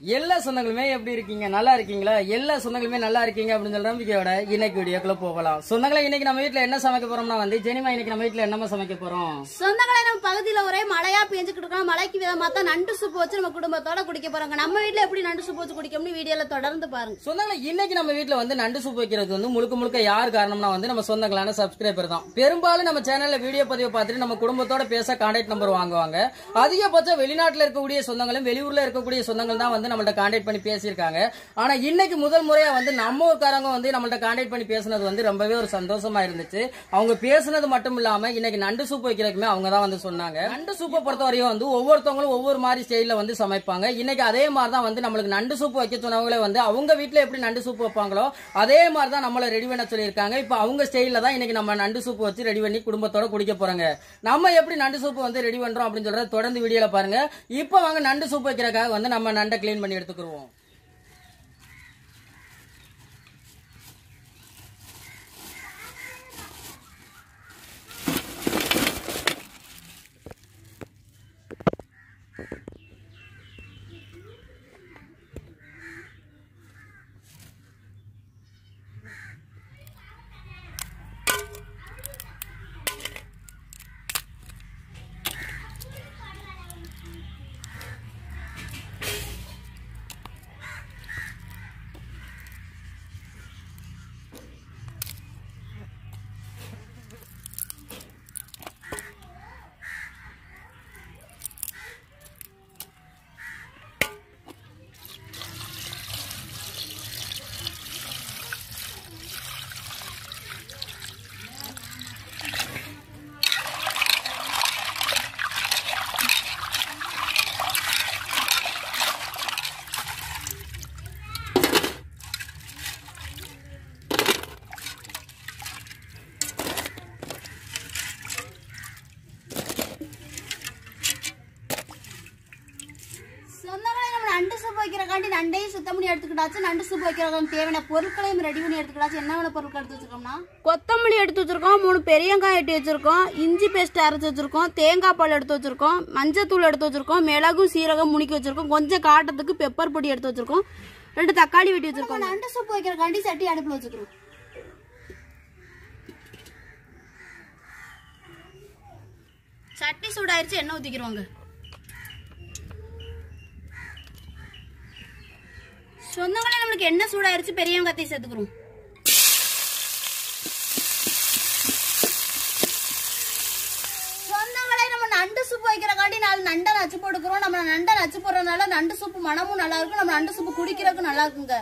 எல்லா சொந்தங்களுமே எப்படி இருக்கீங்க நல்லா இருக்கீங்களா எல்லா சொந்தங்களுமே நல்லா இருக்கீங்க அப்படின்னு சொல்ற நம்பிக்கையோட இன்னைக்கு வீடியோக்குள்ள போகலாம் சொந்தங்களை இன்னைக்கு நம்ம வீட்ல என்ன சமைக்க போறோம்னா வந்து ஜெனிமா இன்னைக்கு நம்ம வீட்ல என்னமா சமைக்க போறோம் சொந்தங்களே நம்ம பகுதியில ஒரே மழையா பெஞ்சுக்கிட்டு இருக்கோம் மழைக்கு விதமா தான் நண்டு சூப் வச்சு நம்ம குடும்பத்தோட குடிக்க போறாங்க நம்ம வீட்ல எப்படி நண்டு சூப் வச்சு குடிக்கணும்னு வீடியோல தொடர்ந்து பாருங்க சொந்தங்களை இன்னைக்கு நம்ம வீட்ல வந்து நண்டு சூப் வைக்கிறது வந்து முழுக்க முழுக்க யார் காரணம்னா வந்து நம்ம சொந்தங்களான சப்ஸ்கிரைபர் தான் பெரும்பாலும் நம்ம சேனல்ல வீடியோ பதிவு பார்த்துட்டு நம்ம குடும்பத்தோட பேச கான்டாக்ட் நம்பர் வாங்குவாங்க அதிகபட்சம் வெளிநாட்டுல இருக்கக்கூடிய சொந்தங்களும் வெளியூர்ல இருக்கக்கூடிய சொந்தங்கள் தான் வந்து நம்மள்ட்ட கான்டாக்ட் பண்ணி பேசியிருக்காங்க ஆனா இன்னைக்கு முதல் முறையா வந்து நம்ம ஊர்க்காரங்க வந்து நம்மள்ட்ட கான்டாக்ட் பண்ணி பேசுனது வந்து ரொம்பவே ஒரு சந்தோஷமா இருந்துச்சு அவங்க பேசுனது மட்டும் இல்லாம இன்னைக்கு நண்டு சூப் வைக்கிறதுக்குமே அவங்க தான் வந்து சொன்னாங்க நண்டு சூப்பை பொறுத்த வரையும் வந்து ஒவ்வொருத்தவங்களும் ஒவ்வொரு மாதிரி ஸ்டைல வந்து சமைப்பாங்க இன்னைக்கு அதே மாதிரி தான் வந்து நம்மளுக்கு நண்டு சூப் வைக்க சொன்னவங்களே வந்து அவங்க வீட்ல எப்படி நண்டு சூப் வைப்பாங்களோ அதே மாதிரி தான் நம்மள ரெடி பண்ண சொல்லியிருக்காங்க இப்போ அவங்க ஸ்டைல தான் இன்னைக்கு நம்ம நண்டு சூப் வச்சு ரெடி பண்ணி குடும்பத்தோட குடிக்க போறாங்க நம்ம எப்படி நண்டு சூப் வந்து ரெடி பண்றோம் அப்படின்னு சொல்றத தொடர்ந்து வீடியோல பாருங்க இப்போ வாங்க நண்டு சூப் வைக்கிறதுக்காக வந்து நம்ம நண்டை க்ளீன் பண்ணி எடுத்துக்கிருவோம் சொந்தங்களே நம்ம நண்டு சூப் வைக்கிறக்காண்டி நண்டையும் சுத்தம் பண்ணி எடுத்துக்கிட்டாச்சு நண்டு சூப் வைக்கிறதுக்கு தேவையான பொருட்களையும் ரெடி பண்ணி எடுத்துக்கிட்டாச்சு என்னென்ன பொருட்கள் எடுத்து வச்சிருக்கோம்னா கொத்தமல்லி எடுத்து வச்சிருக்கோம் மூணு பெரிய வெங்காயம் வெட்டி வச்சிருக்கோம் இஞ்சி பேஸ்ட் அரைச்சு வச்சிருக்கோம் தேங்காய் பால் எடுத்து வச்சிருக்கோம் மஞ்சத்தூள் எடுத்து வச்சிருக்கோம் மிளகு சீரகம் முனிக்கி வச்சிருக்கோம் கொஞ்சம் காட்டத்துக்கு பெப்பர் பொடி எடுத்து வச்சிருக்கோம் ரெண்டு தக்காளி வெட்டி வச்சிருக்கோம் நண்டு சூப் வைக்கிறக்காண்டி சட்டி அடுப்புல வச்சுக்கிறோம் சட்டி சூடாயிருச்சு எண்ணெய் ஊத்திக்கிறோங்க சொந்தங்களே நம்மளுக்கு என்ன சூடாயிருச்சு பெரிய வெங்காயத்தை சேர்த்துக்கிறோம் சொந்தங்களே நம்ம நண்டு சூப் வைக்கிறக்காண்டி நாலு நண்டை நச்சு போட்டுக்கிறோம் நம்ம நண்டை நச்சு போடுறதுனால நண்டு சூப்பு மனமும் நல்லா இருக்கும் நம்ம நண்டு சூப்பு குடிக்கிறதுக்கு நல்லா இருக்குங்க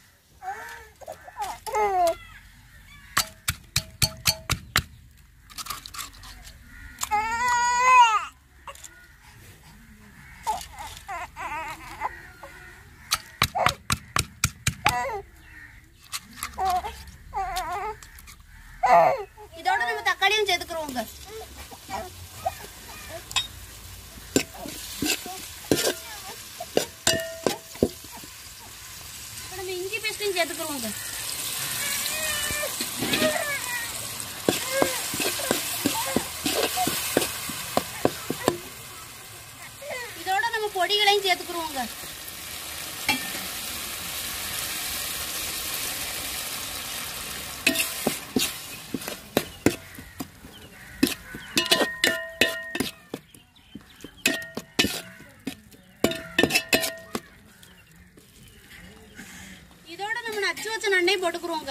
இதோட நம்ம தக்காளியும் சேர்த்துக்கிறோங்க இப்ப நம்ம இஞ்சி பேஸ்டையும் சேர்த்துக்கிறோங்க இதோட நம்ம பொடிகளையும் சேர்த்துக்கிறோங்க இதோட நம்ம நச்சு வச்ச நண்டையும் போட்டுக்கிறோங்க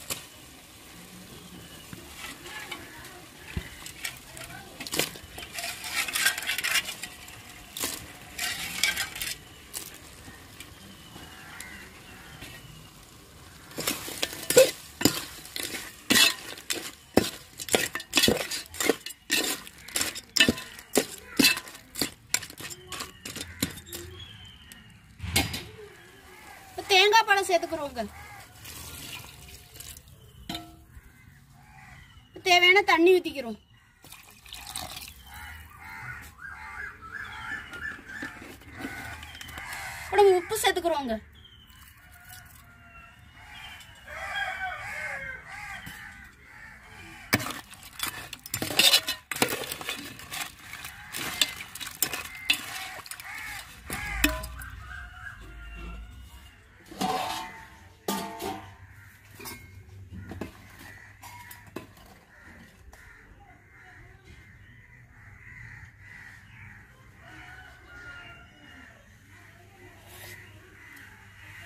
இப்ப தேங்காய் பழம் சேர்த்துக்கிறோங்க தேவையான தண்ணி ஊத்திக்கிறோம் இப்ப நம்ம உப்பு சேர்த்துக்கிறோங்க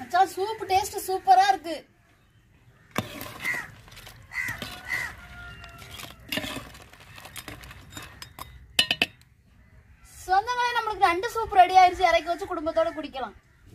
மச்சான் சூப் டேஸ்ட் சூப்பரா இருக்கு சொந்தங்களே நம்மளுக்கு ரெண்டு சூப் ரெடி ஆயிருச்சு இறக்கி வச்சு குடும்பத்தோட குடிக்கலாம்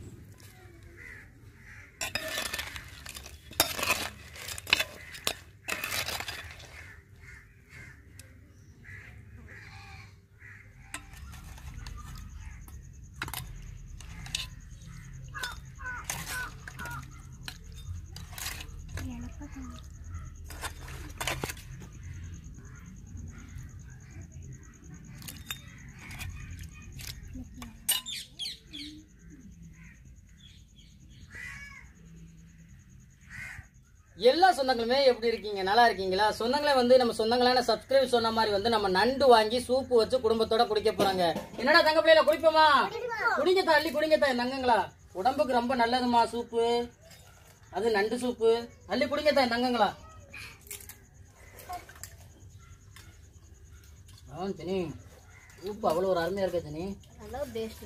எல்லா சொந்தங்களுமே எப்படி இருக்கீங்க நல்லா இருக்கீங்களா சொந்தங்களே வந்து நம்ம சொந்தங்களான சப்ஸ்கிரைப் சொன்ன மாதிரி வந்து நம்ம நண்டு வாங்கி சூப்பு வச்சு குடும்பத்தோட குடிக்க போறாங்க என்னடா தங்க பிள்ளைல குடிப்போமா குடிங்க அள்ளி குடிங்க என் தங்கங்களா உடம்புக்கு ரொம்ப நல்லதுமா சூப்பு அது நண்டு சூப்பு அள்ளி குடிங்க என் தங்கங்களா ஆ ஜனி சூப்பு அவ்வளோ ஒரு அருமையா இருக்கா ஜனி நல்ல டேஸ்ட்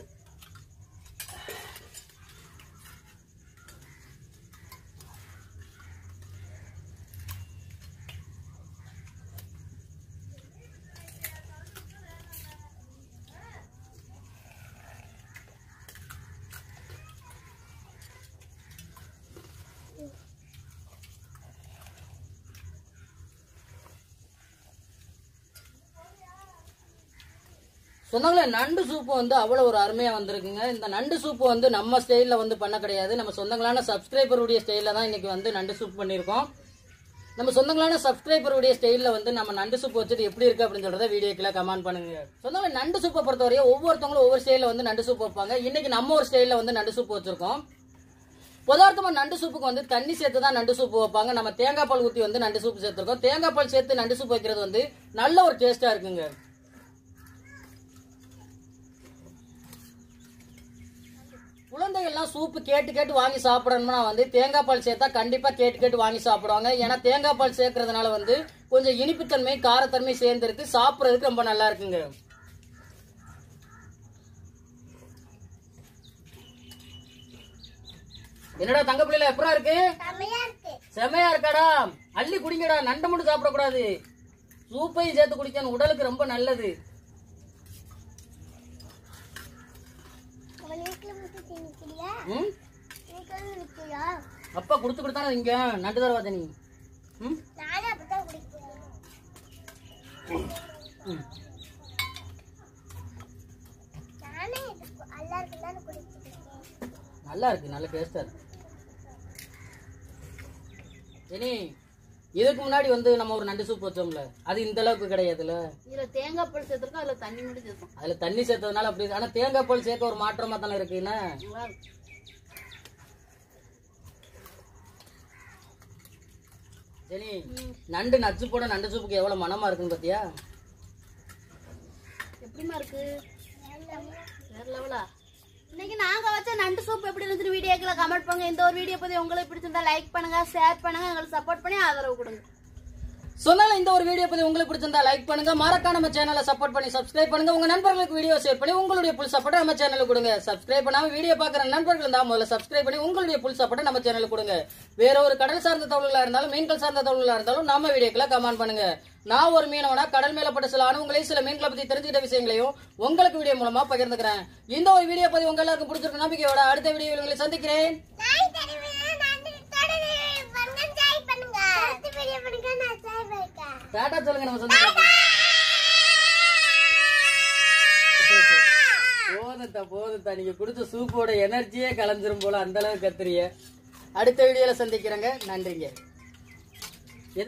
சொன்னாங்களே நண்டு சூப்பு வந்து அவ்வளவு ஒரு அருமையா வந்திருக்குங்க இந்த நண்டு சூப்பு வந்து நம்ம ஸ்டைல்ல வந்து பண்ண கிடையாது நம்ம சொந்தங்களான சப்ஸ்கிரைபருடைய ஸ்டைல்ல தான் இன்னைக்கு வந்து நண்டு சூப் பண்ணியிருக்கோம் நம்ம சொந்தங்களான சப்ஸ்கிரைபருடைய ஸ்டைல்ல வந்து நம்ம நண்டு சூப் வச்சுட்டு எப்படி இருக்கு அப்படின்னு சொல்றத வீடியோக்குள்ள கமெண்ட் பண்ணுங்க சொந்தங்களே நண்டு சூப்பை பொறுத்தவரையும் ஒவ்வொருத்தவங்களும் ஒவ்வொரு ஸ்டைல்ல வந்து நண்டு சூப் வைப்பாங்க இன்னைக்கு நம்ம ஒரு ஸ்டைல்ல வந்து நண்டு சூப் வச்சிருக்கோம் பதார்த்தமா நண்டு சூப்புக்கு வந்து தண்ணி சேர்த்து தான் நண்டு சூப்பு வைப்பாங்க நம்ம தேங்காய் பால் ஊற்றி வந்து நண்டு சூப்பு சேர்த்துருக்கோம் தேங்காய் பால் சேர்த்து நண்டு சூப் வைக்கிறது வந்து நல்ல ஒரு டேஸ்டா இருக்குங்க குழந்தைகள்லாம் சூப்பு கேட்டு கேட்டு வாங்கி சாப்பிடணும்னா வந்து தேங்காய் பால் சேர்த்தா கண்டிப்பா கேட்டு கேட்டு வாங்கி சாப்பிடுவாங்க ஏன்னா தேங்காய் பால் சேர்க்கறதுனால வந்து கொஞ்சம் இனிப்புத்தன்மை காரத்தன்மை சேர்ந்துருக்கு சாப்பிட்றதுக்கு ரொம்ப நல்லா இருக்குங்க என்னடா தங்க பிள்ளைல எப்படா இருக்கு செமையா இருக்காடா அள்ளி குடிங்கடா நண்டை மட்டும் சாப்பிடக்கூடாது சூப்பையும் சேர்த்து குடிக்கணும் உடலுக்கு ரொம்ப நல்லது ம் அப்பா கொடுத்து கொடுத்தானே இங்க நண்டு தரவா தனி ம் ம். நல்லா இருக்கு நல்ல டேஸ்டா இருக்கு இனி இதுக்கு முன்னாடி வந்து நம்ம ஒரு நண்டு சூப் வச்சோம்ல அது இந்த அளவுக்கு கிடையாதுல்ல இதுல தேங்காய் பால் சேர்த்திருக்கோம் அதுல தண்ணி மட்டும் சேர்த்தோம் அதுல தண்ணி சேர்த்ததுனால அப்படி இருக்கு. ஆனா தேங்காய் பால் சேர்க்க ஒரு மாற்றமா தானே இருக்கு என்ன நல்லா இருக்கு சரி நண்டு நச்சு போட நண்டு சூப்புக்கு எவ்வளவு மனமா இருக்குன்னு பாத்தியா எப்படிமா இருக்கு வேற லெவலா இன்னைக்கு நாங்க வச்ச நண்டு சூப் எப்படி இருந்துச்சு வீடியோக்குள்ள கமெண்ட் பண்ணுங்க இந்த ஒரு வீடியோ பத்தி உங்களுக்கு பிடிச்சிருந்தா லைக் பண்ணுங்க ஷேர் பண்ணுங்க எங்களுக்கு சப்போர்ட் பண்ணி ஆதரவு கொடுங்க சொன்னாலும் இந்த ஒரு வீடியோ பத்தி உங்களுக்கு பிடிச்சிருந்தா லைக் பண்ணுங்க மறக்காம நம்ம சேனலை சப்போர்ட் பண்ணி சப்ஸ்கிரைப் பண்ணுங்க உங்க நண்பர்களுக்கு வீடியோ ஷேர் பண்ணி உங்களுடைய புல் சப்போர்ட் நம்ம சேனலுக்கு கொடுங்க சப்ஸ்கிரைப் பண்ணாம வீடியோ பாக்குற நண்பர்கள் தான் முதல்ல சப்ஸ்கிரைப் பண்ணி உங்களுடைய புல் சப்போர்ட் நம்ம சேனலுக்கு கொடுங்க வேற ஒரு கடல் சார்ந்த தகவல்களா இருந்தாலும் மீன்கள் சார்ந்த தகவல்களா இருந்தாலும் நம்ம வீடியோக்குள்ள கமெண்ட் பண்ணுங்க நான் ஒரு மீனவனா கடல் மேல பட்ட சில அனுபவங்களையும் சில மீன்களை பத்தி தெரிஞ்சுக்கிட்ட விஷயங்களையும் உங்களுக்கு வீடியோ மூலமா பகிர்ந்துக்கிறேன் இந்த ஒரு வீடியோ பத்தி உங்க எல்லாருக்கும் பிடிச்சிருக்க நம்பிக்கையோட அடுத்த வீடியோவில் உங்களை சந்திக்கிறேன் டாடா சொல்லுங்க நம்ம சந்திக்கலாம் போதுத்தா போதுத்தா நீங்க குடிச்ச சூப்போட எனர்ஜியே கலந்துரும் போல அந்த அளவுக்கு கத்துறிய அடுத்த வீடியோல சந்திக்கிறேங்க நன்றிங்க